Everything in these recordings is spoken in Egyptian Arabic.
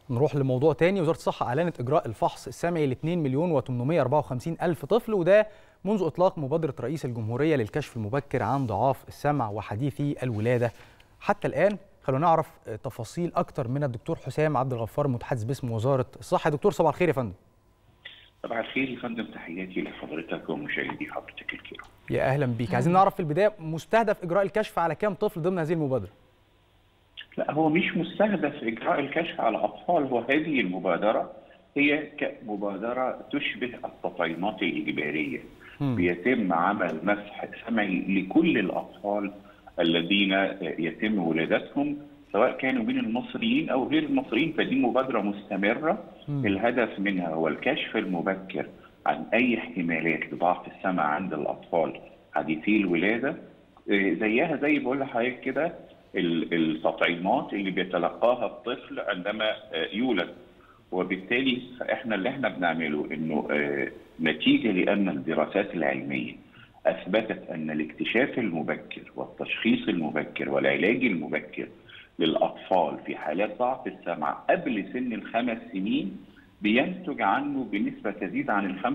نروح لموضوع تاني وزاره الصحه اعلنت اجراء الفحص السمعي ل 2 مليون و854 الف طفل وده منذ اطلاق مبادره رئيس الجمهوريه للكشف المبكر عن ضعاف السمع وحديثي الولاده حتى الان خلونا نعرف تفاصيل اكتر من الدكتور حسام عبد الغفار المتحدث باسم وزاره الصحه يا دكتور صباح الخير يا فندم صباح الخير يا فندم تحياتي لحضرتك ومشاهدي حضرتك الكرام يا اهلا بيك عايزين نعرف في البدايه مستهدف اجراء الكشف على كام طفل ضمن هذه المبادره لا هو مش مستهدف اجراء الكشف على اطفال هو هذه المبادره هي مبادره تشبه التطعيمات الاجباريه م. بيتم عمل مسح سمعي لكل الاطفال الذين يتم ولادتهم سواء كانوا من المصريين او غير المصريين فدي مبادره مستمره م. الهدف منها هو الكشف المبكر عن اي احتمالات لضعف السمع عند الاطفال حديثي الولاده زيها زي بقول لحضرتك كده التطعيمات اللي بيتلقاها الطفل عندما يولد وبالتالي احنا اللي احنا بنعمله انه نتيجه لان الدراسات العلميه اثبتت ان الاكتشاف المبكر والتشخيص المبكر والعلاج المبكر للاطفال في حالات ضعف السمع قبل سن الخمس سنين بينتج عنه بنسبه تزيد عن ال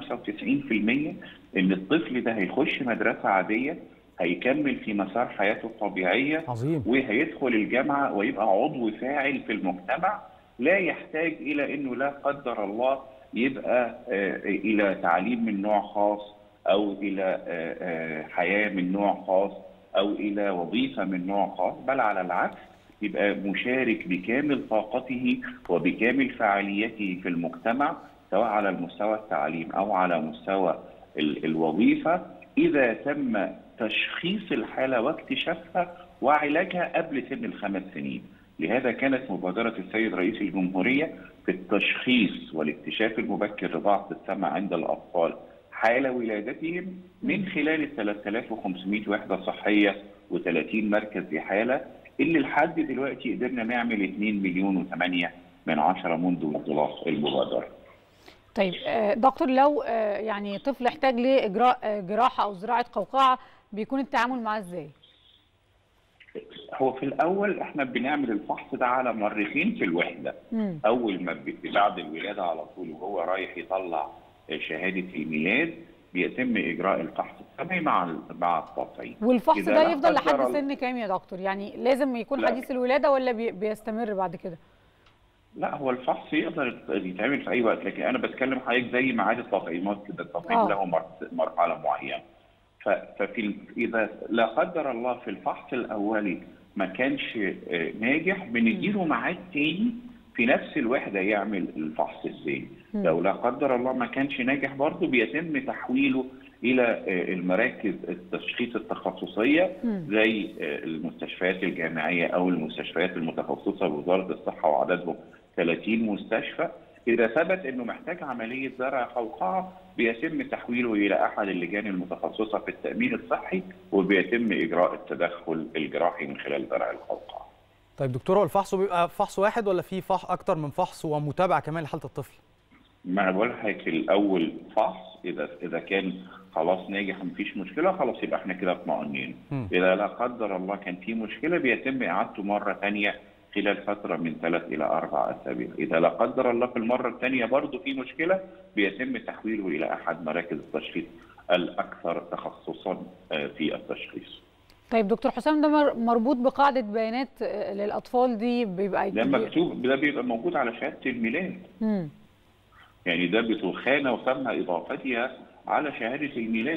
95% ان الطفل ده هيخش مدرسه عاديه هيكمل في مسار حياته الطبيعيه عظيم. وهيدخل الجامعه ويبقى عضو فاعل في المجتمع لا يحتاج الى انه لا قدر الله يبقى الى تعليم من نوع خاص او الى حياه من نوع خاص او الى وظيفه من نوع خاص بل على العكس يبقى مشارك بكامل طاقته وبكامل فعاليته في المجتمع سواء على المستوى التعليم او على مستوى الوظيفه اذا تم تشخيص الحاله واكتشافها وعلاجها قبل سن الخمس سنين. لهذا كانت مبادره السيد رئيس الجمهوريه في التشخيص والاكتشاف المبكر لضعف السمع عند الاطفال حال ولادتهم من خلال ال 3500 وحده صحيه و30 مركز احاله اللي لحد دلوقتي قدرنا نعمل 2 مليون و8 من عشرة منذ انطلاق المبادره. طيب دكتور لو يعني طفل احتاج لاجراء جراحه او زراعه قوقعه بيكون التعامل معاه ازاي؟ هو في الاول احنا بنعمل الفحص ده على مرتين في الوحده مم. اول ما بعد الولاده على طول وهو رايح يطلع شهاده الميلاد بيتم اجراء الفحص السمعي مع مع التطعيم والفحص ده يفضل لحد سن كام يا دكتور؟ يعني لازم يكون لا. حديث الولاده ولا بي بيستمر بعد كده؟ لا هو الفحص يقدر يتعمل في اي وقت لكن انا بتكلم حضرتك زي ميعاد التطعيمات كده التطعيم آه. له مرحله معينه ففي اذا لا قدر الله في الفحص الاولي ما كانش ناجح بنديله ميعاد تاني في نفس الوحده يعمل الفحص الثاني لو لا قدر الله ما كانش ناجح برضه بيتم تحويله الى المراكز التشخيص التخصصيه زي المستشفيات الجامعيه او المستشفيات المتخصصه بوزاره الصحه وعددهم 30 مستشفى اذا ثبت انه محتاج عمليه زرع قوقعه بيتم تحويله الى احد اللجان المتخصصه في التامين الصحي وبيتم اجراء التدخل الجراحي من خلال زرع القوقعه. طيب دكتور هو الفحص بيبقى فحص واحد ولا في فحص اكتر من فحص ومتابعه كمان لحاله الطفل؟ ما انا بقول لحضرتك الاول فحص اذا اذا كان خلاص ناجح مفيش مشكله خلاص يبقى احنا كده اطمئنين. اذا لا قدر الله كان في مشكله بيتم اعادته مره ثانيه خلال فترة من ثلاث إلى أربع أسابيع إذا لا قدر الله في المرة الثانية برضه في مشكلة بيتم تحويله إلى أحد مراكز التشخيص الأكثر تخصصا في التشخيص طيب دكتور حسام ده مربوط بقاعدة بيانات للأطفال دي بيبقى ده مكتوب ده بيبقى موجود على شهادة الميلاد مم. يعني ده بتخانة وتم إضافتها على شهادة الميلاد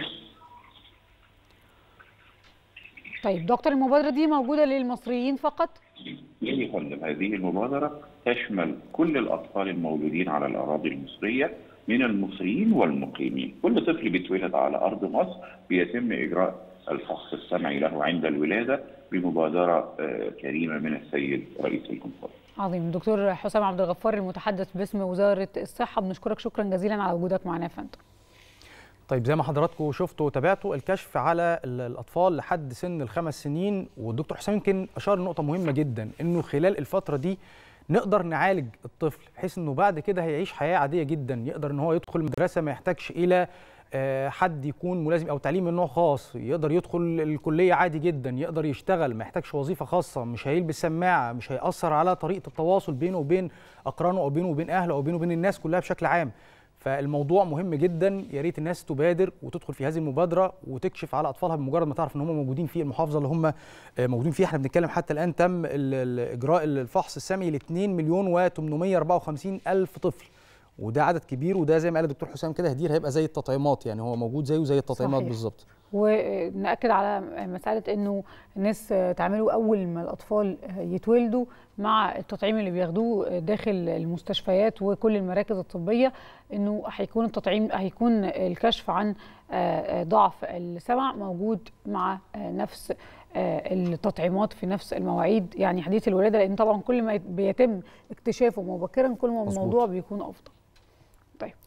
طيب دكتور المبادرة دي موجودة للمصريين فقط؟ يا فندم هذه المبادرة تشمل كل الأطفال المولودين على الأراضي المصرية من المصريين والمقيمين كل طفل بيتولد على أرض مصر بيتم إجراء الفحص السمعي له عند الولادة بمبادرة كريمة من السيد رئيس الجمهورية عظيم دكتور حسام عبد الغفار المتحدث باسم وزارة الصحة بنشكرك شكرا جزيلا على وجودك معنا يا فندم طيب زي ما حضراتكم شفتوا وتابعتوا الكشف على الاطفال لحد سن الخمس سنين والدكتور حسام يمكن اشار لنقطه مهمه جدا انه خلال الفتره دي نقدر نعالج الطفل بحيث انه بعد كده هيعيش حياه عاديه جدا يقدر ان هو يدخل مدرسه ما يحتاجش الى حد يكون ملازم او تعليم من نوع خاص يقدر يدخل الكليه عادي جدا يقدر يشتغل ما يحتاجش وظيفه خاصه مش هيلبس سماعه مش هياثر على طريقه التواصل بينه وبين اقرانه او بينه وبين اهله او بينه وبين الناس كلها بشكل عام فالموضوع مهم جدا يا ريت الناس تبادر وتدخل في هذه المبادره وتكشف على اطفالها بمجرد ما تعرف ان هم موجودين في المحافظه اللي هم موجودين فيها احنا بنتكلم حتى الان تم اجراء الفحص السمعي ل 2 مليون و854 الف طفل وده عدد كبير وده زي ما قال الدكتور حسام كده هدير هيبقى زي التطعيمات يعني هو موجود زيه زي التطعيمات بالظبط ونأكد على مسألة أنه الناس تعملوا أول ما الأطفال يتولدوا مع التطعيم اللي بياخدوه داخل المستشفيات وكل المراكز الطبية أنه هيكون التطعيم هيكون الكشف عن ضعف السمع موجود مع نفس التطعيمات في نفس المواعيد يعني حديث الولاده لان طبعا كل ما بيتم اكتشافه مبكرا كل ما الموضوع بيكون افضل. طيب